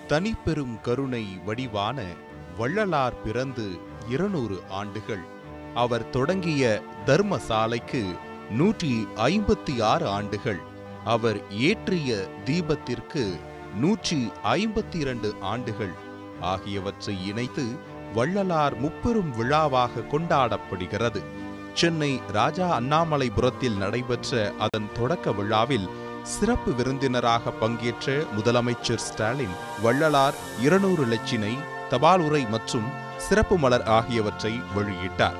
தனிப்பெரும் கருணை வடிவான வள்ளலார் பிறந்து இருநூறு ஆண்டுகள் அவர் தொடங்கிய தர்மசாலைக்கு நூற்றி ஐம்பத்தி ஆறு ஆண்டுகள் அவர் ஏற்றிய தீபத்திற்கு நூற்றி ஐம்பத்தி இரண்டு ஆண்டுகள் ஆகியவற்றை இணைத்து வள்ளலார் முப்பெரும் விழாவாக கொண்டாடப்படுகிறது சென்னை ராஜா அண்ணாமலைபுரத்தில் நடைபெற்ற அதன் தொடக்க விழாவில் சிறப்பு விருந்தினராக பங்கேற்ற முதலமைச்சர் ஸ்டாலின் வள்ளலார் இருநூறு லட்சினை தபால் உரை மற்றும் சிறப்பு மலர் ஆகியவற்றை வெளியிட்டார்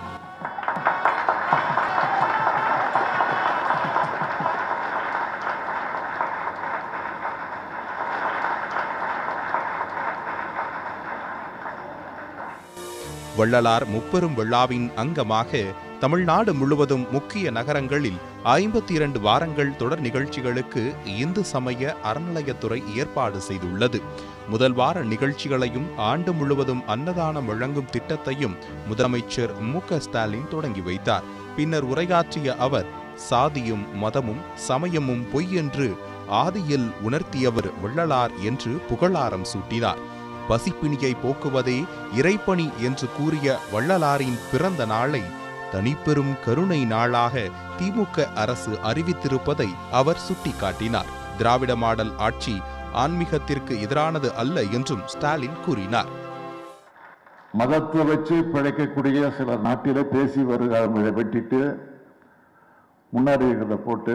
வள்ளலார் முப்பெரும் விழாவின் அங்கமாக தமிழ்நாடு முழுவதும் முக்கிய நகரங்களில் ஐம்பத்தி இரண்டு வாரங்கள் தொடர் நிகழ்ச்சிகளுக்கு இந்து சமய அறநிலையத்துறை ஏற்பாடு செய்துள்ளது முதல் வார நிகழ்ச்சிகளையும் ஆண்டு முழுவதும் அன்னதானம் வழங்கும் திட்டத்தையும் முதலமைச்சர் மு க ஸ்டாலின் தொடங்கி வைத்தார் பின்னர் உரையாற்றிய அவர் சாதியும் மதமும் சமயமும் பொய் என்று ஆதியில் உணர்த்தியவர் வள்ளலார் என்று புகழாரம் சூட்டினார் பசிப்பிணியை போக்குவதே இறைப்பணி என்று கூறிய வள்ளலாரின் பிறந்த நாளை தனிப்பெரும் கருணை நாளாக திமுக அரசு அறிவித்திருப்பதை அவர் சுட்டிக்காட்டினார் திராவிட மாடல் ஆட்சி ஆன்மீகத்திற்கு எதிரானது அல்ல என்றும் ஸ்டாலின் கூறினார் மதத்தை வச்சு பிழைக்கக்கூடிய சில நாட்டில பேசி வருகிறவங்களை வெட்டிட்டு முன்னாடி இருக்கிறத போட்டு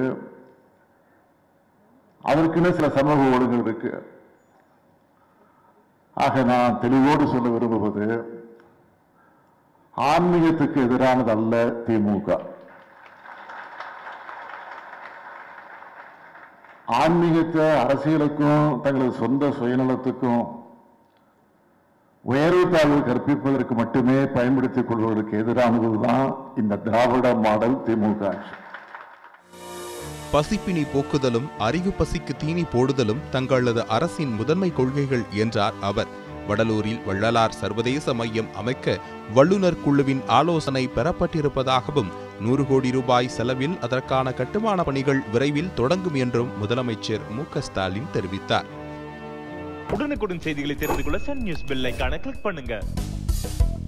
அதற்குன்னு சில சமூக ஒழுங்கு இருக்கு ஆக நான் தெளிவோடு சொல்ல விரும்புவது ஆன்மீகத்துக்கு எதிரானது அல்ல திமுக ஆன்மீகத்தை அரசியலுக்கும் தங்களது சொந்த சுயநலத்துக்கும் உயர்வு தாழ்வு கற்பிப்பதற்கு மட்டுமே பயன்படுத்திக் கொள்வதற்கு எதிரானதுதான் இந்த திராவிட மாடல் திமுக ஆட்சி பசிப்பினி போக்குதலும் அறிவு பசிக்கு தீனி போடுதலும் தங்களது அரசின் முதன்மை கொள்கைகள் என்றார் அவர் வடலூரில் வள்ளலார் சர்வதேச மையம் அமைக்க வல்லுநர் குழுவின் ஆலோசனை பெறப்பட்டிருப்பதாகவும் நூறு கோடி ரூபாய் செலவில் அதற்கான கட்டுமான பணிகள் விரைவில் தொடங்கும் என்றும் முதலமைச்சர் மு க ஸ்டாலின் தெரிவித்தார் உடனுக்குடன் செய்திகளை தெரிந்து கொள்ள சன் நியூஸ் பெல் ஐகானை கிளிக் பண்ணுங்க